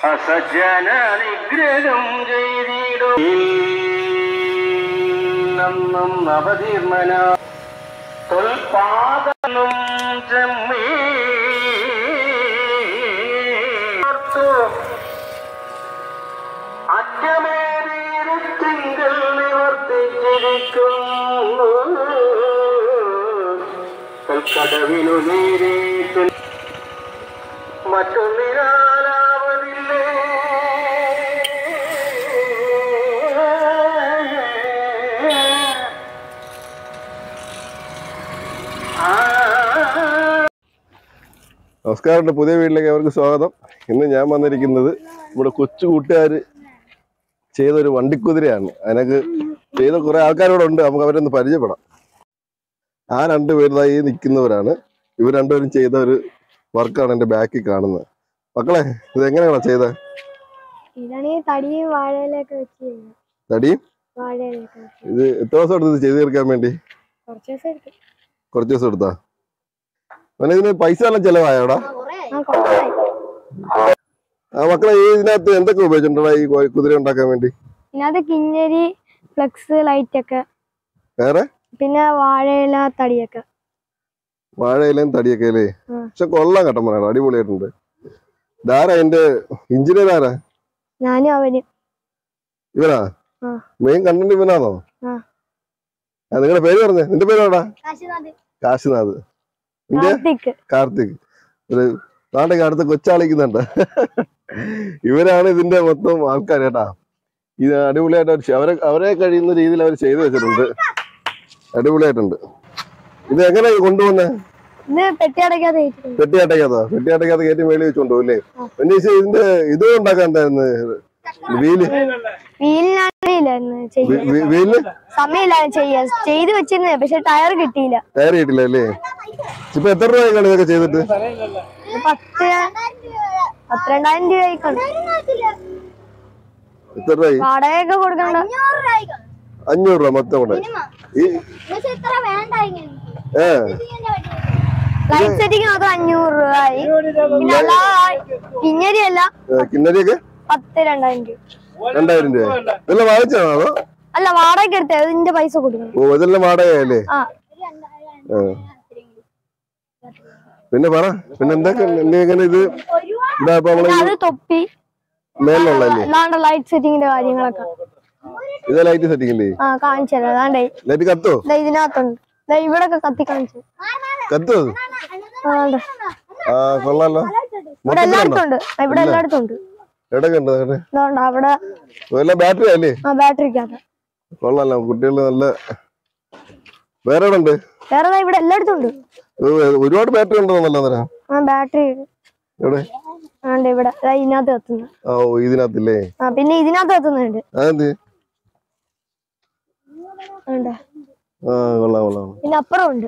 അസജ്ജന നിഗ്രഹം ചെയ്തിടും നന്നും അവതീർണന തൊൽപാദനും ചെമ്മീ അറ്റമേറിയിരുത്തിങ്കൽ നിവർത്തിച്ചിരിക്കുന്നു കടവിനു നീരേറ്റു മറ്റൊന്നിനാലാവതില്ലേ നമസ്കാരം പുതിയ വീട്ടിലേക്ക് അവർക്ക് സ്വാഗതം ഇന്ന് ഞാൻ വന്നിരിക്കുന്നത് ഇവിടെ കൊച്ചു കൂട്ടുകാർ ചെയ്തൊരു വണ്ടിക്കുതിരയാണ് അതിനൊക്കെ ചെയ്ത കുറെ ആൾക്കാരിവിടെ ഉണ്ട് നമുക്ക് അവരൊന്ന് പരിചയപ്പെടാം ആ രണ്ടുപേരുതായി നിൽക്കുന്നവരാണ് ഇവർ രണ്ടുപേരും ചെയ്ത ഒരു വർക്കാണ് എൻ്റെ ബാക്കിൽ കാണുന്നത് മക്കളെ ഇത് എങ്ങനെയാണോ ചെയ്തത് ഇതാണെങ്കിൽ തടിയും വാഴയിലൊക്കെ വെച്ച് ചെയ്യുന്നത് തടിയും വാഴയിലൊക്കെ വെച്ച് ഇത് എത്ര ദിവസം എടുത്ത് ഇത് ചെയ്ത് തീർക്കാൻ വേണ്ടി കുറച്ച് ദിവസം എടുക്കും കുറച്ച് ദിവസം എടുത്താ പിന്നെ ഇതിന് പൈസ എല്ലാം ചെലവായോടാ ആ കുറച്ചായി ആ മക്കളെ ഈ ഇതിനകത്ത് എന്തൊക്കെ ഉപയോഗിച്ചിട്ടുണ്ടോ ഈ കോ- കുതിര ഉണ്ടാക്കാൻ വേണ്ടി ഇതിനകത്ത് കിഞ്ഞരി ഫ്ലെക്സ് ലൈറ്റ് ഒക്കെ വേറെ പിന്നെ വാഴയില തടിയൊക്കെ വാഴയിലും തടിയൊക്കെ അല്ലേ ഉം. പക്ഷെ കൊള്ളാം കേട്ടോ മോനെ അടിപൊളിയായിട്ടുണ്ട് ഇതാരാ എന്റെ എഞ്ചിനീയർ ആരാ ഞാനും അവനും ഇവനാ ആ. മെയിൻ കണ്ടന്റ് ഇവനാണോ ആ. ആ നിങ്ങളുടെ പേര് പറഞ്ഞേ നിന്റെ പേരാടാ കാശിനാഥ് നിന്റെ കാർത്തിക് കാർത്തിക് ഒരു നാട്ടെ അടുത്ത് കൊച്ചാളിക്കുന്നുണ്ട് ഇവരാണ് ഇതിന്റെ മൊത്തം ആൾക്കാർ കേട്ടാ ഇത് അടിപൊളിയായിട്ട് അവർ ചെ- അവരെ അവരെ കഴിയുന്ന രീതിയിൽ അവർ ചെയ്തു വെച്ചിട്ടുണ്ട് അടിപൊളിയായിട്ടുണ്ട് ഇത് എങ്ങനെ കൊണ്ടുവന്നേ ഇത് പെട്ടി അടയ്ക്കാതെ കയറ്റിട്ടുണ്ട് പെട്ടിയാട്ടയ്ക്കകത്തോ പെട്ടിയാട്ടയ്ക്കകത്ത് കയറ്റി മേളിൽ വെച്ചോണ്ടോ അല്ലേ പിന്നെ ചേച്ചി ഇതിന്റെ ഇത് ഉണ്ടാക്കാൻ എന്തായിരുന്നു വീല് വീലിനാണില്ലായിരുന്നു ചെയ്യാൻ വീ- വീലിന് സമയമില്ലായിരുന്നു ചെയ്യാൻ ചെയ്ത് വെച്ചിരുന്നേ പക്ഷെ ടയർ കിട്ടിയില്ല ടയർ കിട്ടില്ല അല്ലേ ഇപ്പൊ എത്ര രൂപയ്ക്കാണ് ഇതൊക്കെ ചെയ്തിട്ട് ഇത് പത്ത് പത്തിരണ്ടായിരം രൂപയ്ക്കാണ് എത്ര രൂപയായി വാടകയൊക്കെ കൊടുക്കണ്ട അഞ്ഞൂറ് രൂപ മൊത്തം കൂടെ ഈ ഏ ലൈറ്റ് സെറ്റിംഗ് മാത്രം അഞ്ഞൂറ് രൂപയായി പിന്നെ അല്ലാതെ കിഞ്ഞരി അല്ല ഏ, കിന്നരിയൊക്കെ പത്ത് രണ്ടായിരം രൂപ രണ്ടായിരം രൂപ ഇതെല്ലാം വാങ്ങിച്ചാണോ അതോ അല്ല വാടക എടുത്തേ ഇതിന്റെ പൈസ കൊടുക്കണം ഓ ഇതെല്ലാം വാടകയല്ലേ ആ ആ. പിന്നെ പറ പിന്നെ എന്തൊക്കെ നീ എങ്ങനെ ഇത് ഇതാ ഇപ്പൊ നമ്മള് പിന്നെ അത് തൊപ്പി മേലുള്ളല്ലേ അല്ലാണ്ട് ലൈറ്റ് സെറ്റിങ്ങിന്റെ കാര്യങ്ങളൊക്കെ ഇത് ലൈറ്റ് സെറ്റിംഗ് ആ കാണിച്ചു തരാം അതാണ്ടേ ലൈറ്റ് കത്തോ ദാ ഇതിനകത്തുണ്ട് ദാ ഇവിടൊക്കെ കത്തി കാണിച്ചു കത്തോ അത്? അതാണ്ട് ആ കൊള്ളാലോ ഇവിടെ മൊത്തത്തിലുണ്ടോ എല്ലായിടത്തും ഉണ്ട് ദാ ഇവിടെ എല്ലായിടത്തും ഉണ്ട് എവിടെയൊക്കെ ഉണ്ട് അതൊക്കെ? അതുകൊണ്ട് അവിടെ എല്ലാം ബാറ്ററി അല്ലേ ആ ബാറ്ററിക്കകത്ത് കൊള്ളാലോ കുട്ടികൾ നല്ല വേറെ എവിടെ ഉണ്ട് വേറെ ദാ ഇവിടെ എല്ലായിടത്തും ഉണ്ട് ഒരു- ഒരുപാട് ബാറ്ററി ഉണ്ടോന്നല്ലോ അന്നേരം ആ ബാറ്ററി എവിടെ ഉണ്ട് ഇവിടെ ദാ ഇതിനകത്ത് കത്തുന്നു ആ ഓ ഇതിനകത്തില്ലേ ആ പിന്നെ ഇതിനകത്ത് കത്തുന്നുണ്ട് അതെന്ത് ഉണ്ട് ആ കൊള്ളാം കൊള്ളാം പിന്നെ അപ്പുറം ഉണ്ട്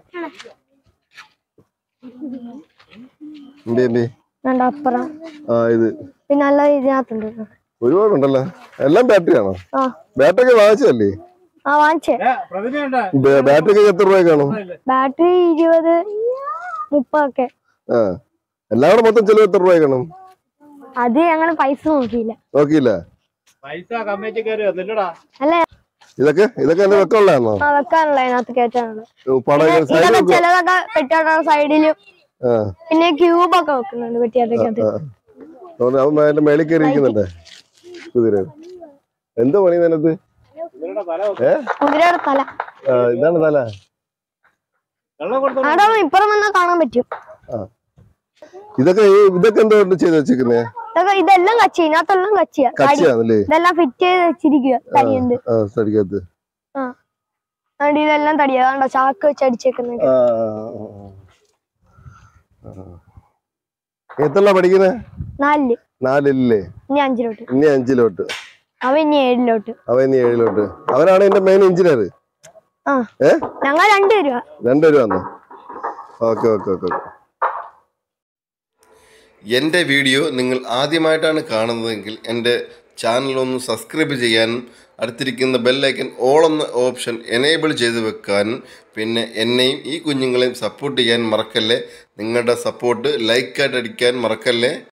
എന്തേ എന്തേ ഉണ്ട് അപ്പുറം ആ ഇത് പിന്നെ അല്ലാതെ ഇതിനകത്തുണ്ട് ഒരുപാടുണ്ടല്ലോ എല്ലാം ബാറ്ററി ആണോ ആ ബാറ്ററി ഒക്കെ വാങ്ങിച്ചതല്ലേ ആ വാങ്ങിച്ചേ ബാറ്ററി ഒക്കെ എത്ര രൂപ കാണും ബാറ്ററി ഇരുപത് മുപ്പതൊക്കെ ആ എല്ലാം കൂടെ മൊത്തം ചെലവ് എത്ര രൂപ കാണും അത് ഞങ്ങൾ പൈസ നോക്കിയില്ല നോക്കിയില്ല പൈസ കമ്മിറ്റിക്കാര് തന്നില്ലടാ അല്ല ഇതൊക്കെ ഇതൊക്കെ എന്റെ വെക്കമുള്ളതാണോ ആ വെക്കാനുള്ള അതിനകത്ത് കയറ്റാനുള്ള പടം സൈഡ് ഇതൊക്കെ ചിലതൊക്കെ പെട്ടിയാട്ട സൈഡിലും ആ പിന്നെ ക്യൂബൊക്കെ വെക്കുന്നുണ്ട് പെട്ടിയാട്ടക്കകത്ത് ആ. അതുകൊണ്ട് അവൻ അതിന്റെ മേളിൽ കയറി ഇരിക്കുന്നുണ്ട് കുതിര എന്തോ പണി അതിനകത്ത് ഏ കുതിരയുടെ തല ആ, ഇതാണ് തല വെള്ളം കൊടുത്തു അവിടെ ഇപ്പുറം വന്നാൽ കാണാൻ പറ്റും ആ ഇതൊക്കെ ഈ- ഇതൊക്കെ എന്തോ ചെയ്ത് വെച്ചിരിക്കുന്നേ ഇതൊക്കെ ഇതെല്ലാം കച്ചി ഇതിനകത്തെല്ലാം കച്ചിയാ തടി കച്ചിയാണല്ലേ ഇതെല്ലാം ഫിറ്റ് ചെയ്ത് വെച്ചിരിക്കുക തടിയുണ്ട് ആ സ്റ്റഡിക്കകത്ത് ആ അതുകൊണ്ട് ഇതെല്ലാം തടിയാ അതുകൊണ്ടോ ചാക്ക് വെച്ച് അടിച്ചേക്കുന്നത് ആ എത്രല്ല പഠിക്കുന്നേ നാലില് നാലില്ലേ ഇനി അഞ്ചിലോട്ട് ഇനി അഞ്ചിലോട്ട് അവ ഇനി ഏഴിലോട്ട് അവൻ ഇനി ഏഴിലോട്ട് അവനാണ് എന്റെ മെയിൻ എഞ്ചിനീയർ ആ ഏ ഞങ്ങൾ രണ്ടുപേരുവാ രണ്ടുപേരും വന്നു ഓക്കെ ഓക്കെ ഓക്കെ ഓക്കെ എൻ്റെ വീഡിയോ നിങ്ങൾ ആദ്യമായിട്ടാണ് കാണുന്നതെങ്കിൽ എൻ്റെ ചാനൽ ഒന്ന് സബ്സ്ക്രൈബ് ചെയ്യാനും അടുത്തിരിക്കുന്ന ബെല്ലൈക്കൻ ഓൾ എന്ന ഓപ്ഷൻ എനേബിൾ ചെയ്ത് വെക്കാനും പിന്നെ എന്നെയും ഈ കുഞ്ഞുങ്ങളെയും സപ്പോർട്ട് ചെയ്യാൻ മറക്കല്ലേ നിങ്ങളുടെ സപ്പോർട്ട് ലൈക്കായിട്ട് അടിക്കാൻ മറക്കല്ലേ